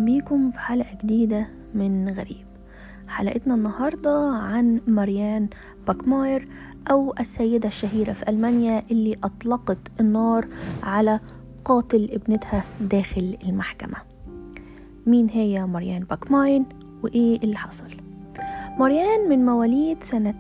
بيكم في حلقة جديدة من غريب حلقتنا النهاردة عن ماريان باكماير أو السيدة الشهيرة في ألمانيا اللي أطلقت النار على قاتل ابنتها داخل المحكمة مين هي ماريان باكماين وإيه اللي حصل ماريان من مواليد سنة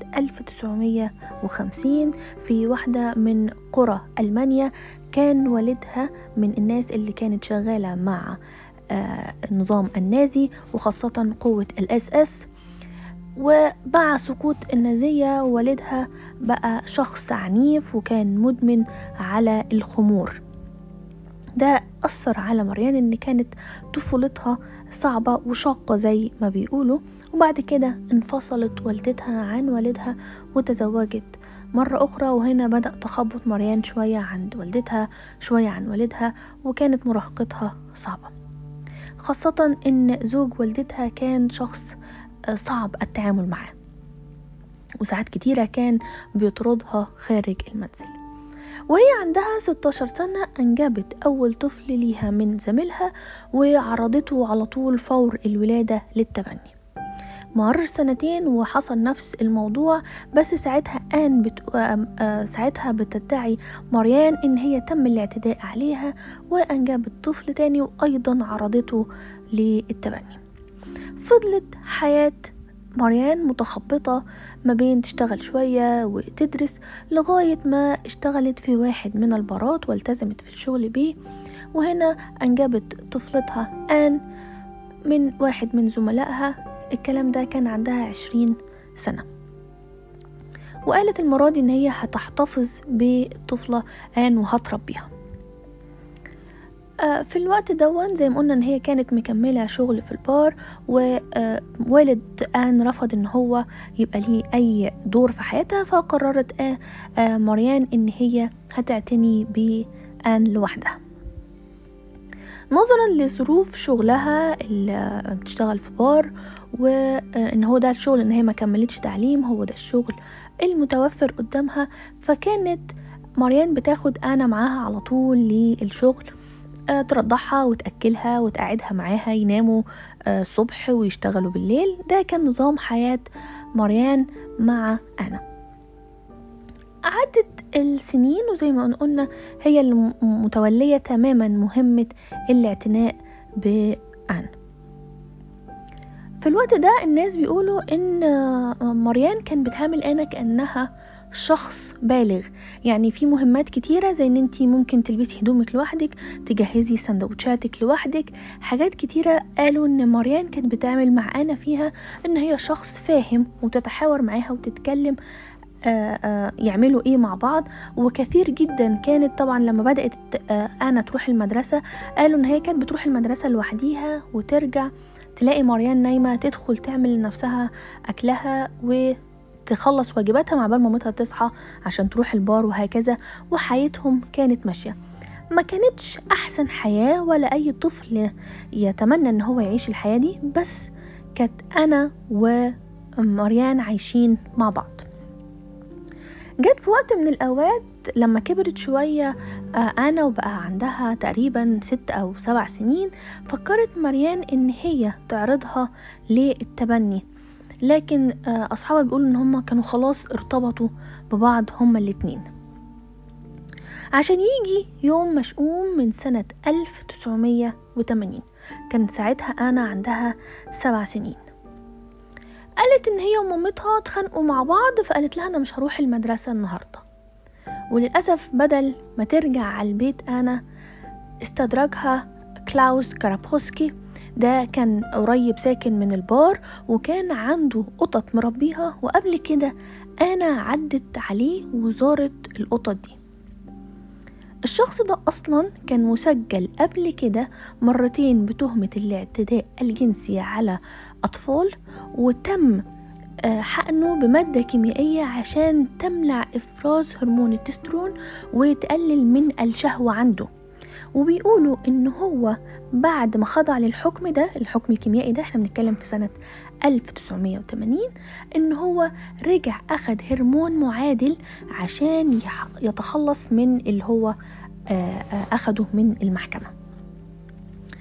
1950 في واحدة من قرى ألمانيا كان والدها من الناس اللي كانت شغالة مع آه، النظام النازي وخاصة قوة الاس اس ومع سقوط النازية والدها بقى شخص عنيف وكان مدمن على الخمور ده أثر على مريان إن كانت طفولتها صعبة وشاقة زي ما بيقولوا وبعد كده انفصلت والدتها عن والدها وتزوجت مرة أخرى وهنا بدأ تخبط مريان شوية عند والدتها شوية عن والدها وكانت مراهقتها صعبة خاصة إن زوج والدتها كان شخص صعب التعامل معاه وساعات كتيرة كان بيطردها خارج المنزل وهي عندها 16 سنة أنجبت أول طفل ليها من زميلها وعرضته على طول فور الولادة للتبني مر سنتين وحصل نفس الموضوع بس ساعتها آن بت... ساعتها بتدعي مريان إن هي تم الاعتداء عليها وأنجبت طفل تاني وأيضا عرضته للتبني فضلت حياة مريان متخبطة ما بين تشتغل شوية وتدرس لغاية ما اشتغلت في واحد من البارات والتزمت في الشغل بيه وهنا أنجبت طفلتها آن من واحد من زملائها الكلام ده كان عندها عشرين سنة وقالت المرة دي إن هي هتحتفظ بالطفلة آن وهتربيها في الوقت دون زي ما قلنا ان هي كانت مكملة شغل في البار ووالد آن رفض ان هو يبقى ليه اي دور في حياتها فقررت آه مريان ان هي هتعتني بآن لوحدها نظرا لظروف شغلها اللي بتشتغل في بار وان هو ده الشغل ان هي ما كملتش تعليم هو ده الشغل المتوفر قدامها فكانت مريان بتاخد انا معاها على طول للشغل ترضعها وتأكلها وتقعدها معاها يناموا الصبح ويشتغلوا بالليل ده كان نظام حياة مريان مع أنا عدت السنين وزي ما قلنا هي المتولية تماما مهمة الاعتناء بأنا في الوقت ده الناس بيقولوا ان مريان كان بتعامل انا كانها شخص بالغ يعني في مهمات كتيرة زي ان انتي ممكن تلبسي هدومك لوحدك تجهزي سندوتشاتك لوحدك حاجات كتيرة قالوا ان مريان كانت بتعمل مع انا فيها ان هي شخص فاهم وتتحاور معاها وتتكلم آآ آآ يعملوا ايه مع بعض وكثير جدا كانت طبعا لما بدأت انا تروح المدرسة قالوا ان هي كانت بتروح المدرسة لوحديها وترجع تلاقي مريان نايمة تدخل تعمل لنفسها أكلها وتخلص واجباتها مع بال مامتها تصحى عشان تروح البار وهكذا وحياتهم كانت ماشية ما كانتش أحسن حياة ولا أي طفل يتمنى أن هو يعيش الحياة دي بس كانت أنا ومريان عايشين مع بعض جت في وقت من الأوقات لما كبرت شوية أنا وبقى عندها تقريبا ست أو سبع سنين فكرت مريان إن هي تعرضها للتبني لكن أصحابها بيقولوا إن هما كانوا خلاص ارتبطوا ببعض هما الاتنين عشان يجي يوم مشؤوم من سنة 1980 كان ساعتها أنا عندها سبع سنين قالت ان هي ومامتها اتخانقوا مع بعض فقالت لها انا مش هروح المدرسة النهاردة وللأسف بدل ما ترجع على البيت أنا استدرجها كلاوس كارابوسكي ده كان قريب ساكن من البار وكان عنده قطط مربيها وقبل كده أنا عدت عليه وزارت القطط دي الشخص ده أصلا كان مسجل قبل كده مرتين بتهمة الاعتداء الجنسي على أطفال وتم حقنه بمادة كيميائية عشان تمنع إفراز هرمون التسترون وتقلل من الشهوة عنده وبيقولوا ان هو بعد ما خضع للحكم ده الحكم الكيميائي ده احنا بنتكلم في سنة 1980 ان هو رجع اخد هرمون معادل عشان يتخلص من اللي هو اخده من المحكمة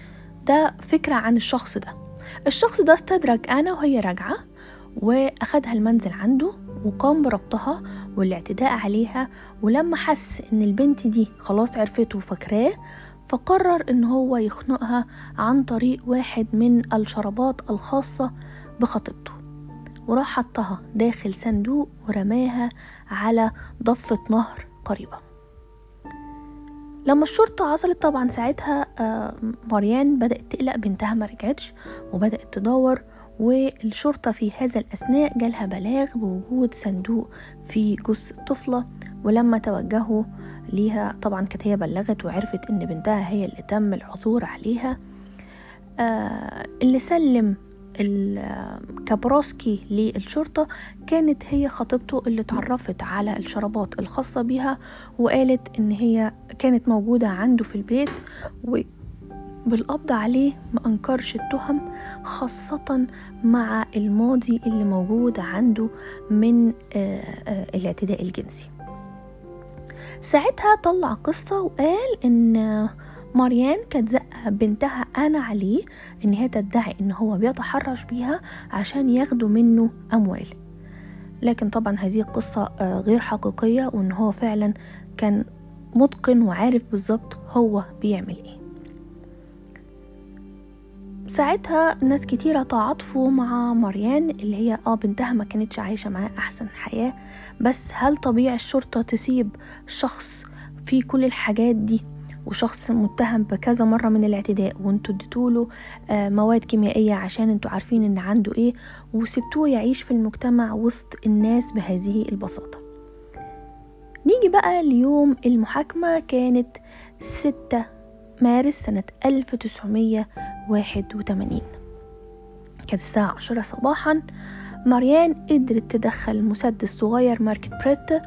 ده فكرة عن الشخص ده الشخص ده استدرك أنا وهي راجعة وأخدها المنزل عنده وقام بربطها والاعتداء عليها ولما حس ان البنت دي خلاص عرفته وفاكراه فقرر ان هو يخنقها عن طريق واحد من الشرابات الخاصة بخطيبته وراح حطها داخل صندوق ورماها على ضفة نهر قريبة لما الشرطة عصلت طبعا ساعتها آه، مريان بدأت تقلق بنتها ما رجعتش وبدأت تدور والشرطة في هذا الأثناء جالها بلاغ بوجود صندوق في جثة طفلة ولما توجهوا ليها طبعا كانت هي بلغت وعرفت ان بنتها هي اللي تم العثور عليها آه اللي سلم كابروسكي للشرطة كانت هي خطيبته اللي اتعرفت على الشرابات الخاصة بيها وقالت ان هي كانت موجودة عنده في البيت وبالقبض عليه ما انكرش التهم خاصة مع الماضي اللي موجود عنده من آه، آه، الاعتداء الجنسي ساعتها طلع قصة وقال ان مريان كانت زقة بنتها أنا عليه إن هي تدعي إن هو بيتحرش بيها عشان ياخدوا منه أموال لكن طبعا هذه القصة آه، غير حقيقية وإن هو فعلا كان متقن وعارف بالظبط هو بيعمل ايه ساعتها ناس كتيرة تعاطفوا مع مريان اللي هي اه بنتها ما كانتش عايشة معاه احسن حياة بس هل طبيعي الشرطة تسيب شخص فيه كل الحاجات دي وشخص متهم بكذا مرة من الاعتداء وانتوا اديتوله آه، مواد كيميائية عشان انتوا عارفين ان عنده ايه وسبتوه يعيش في المجتمع وسط الناس بهذه البساطة نيجي بقى ليوم المحاكمة كانت ستة مارس سنة 1981 كانت الساعة عشرة صباحا ماريان قدرت تدخل مسدس صغير ماركة بريت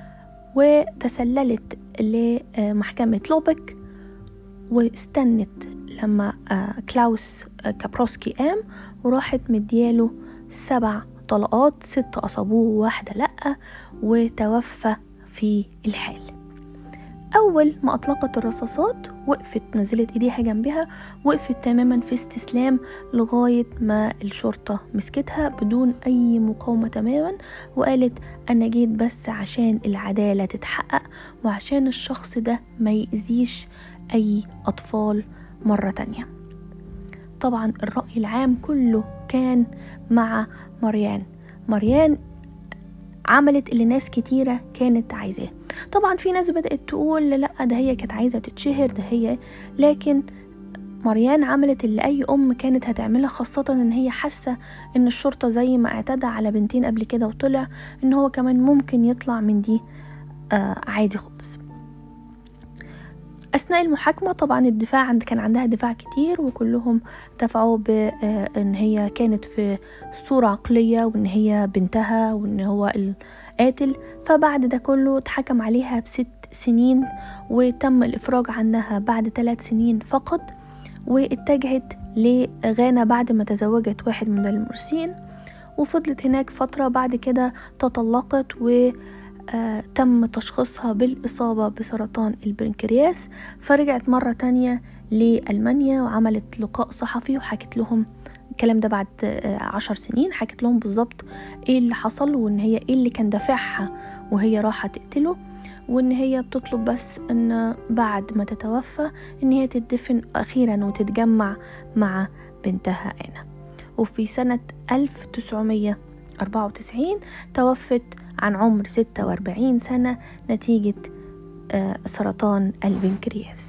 وتسللت لمحكمة لوبك واستنت لما آه، كلاوس آه، كابروسكي قام وراحت مدياله سبع طلقات ست أصابوه وواحدة لأ وتوفى في الحال أول ما أطلقت الرصاصات وقفت نزلت إيديها جنبها وقفت تماما في استسلام لغاية ما الشرطة مسكتها بدون أي مقاومة تماما وقالت أنا جيت بس عشان العدالة تتحقق وعشان الشخص ده ما يأذيش أي أطفال مرة تانية طبعا الرأي العام كله كان مع مريان مريان عملت اللي ناس كتيرة كانت عايزاه طبعا في ناس بدأت تقول لا ده هي كانت عايزة تتشهر ده هي لكن مريان عملت اللي أي أم كانت هتعملها خاصة إن هي حاسة إن الشرطة زي ما اعتدى على بنتين قبل كده وطلع إن هو كمان ممكن يطلع من دي آه عادي خالص أثناء المحاكمة طبعا الدفاع عند كان عندها دفاع كتير وكلهم دفعوا بأن آه، هي كانت في صورة عقلية وإن هي بنتها وإن هو القاتل فبعد ده كله اتحكم عليها بست سنين وتم الإفراج عنها بعد ثلاث سنين فقط واتجهت لغانا بعد ما تزوجت واحد من المرسين وفضلت هناك فترة بعد كده تطلقت و آه تم تشخيصها بالإصابة بسرطان البنكرياس فرجعت مرة تانية لألمانيا وعملت لقاء صحفي وحكت لهم الكلام ده بعد آه عشر سنين حكت لهم بالظبط ايه اللي حصل وان هي ايه اللي كان دافعها وهي راحة تقتله وان هي بتطلب بس ان بعد ما تتوفى ان هي تدفن اخيرا وتتجمع مع بنتها انا وفي سنة 1994 توفت عن عمر 46 سنة نتيجة آه، سرطان البنكرياس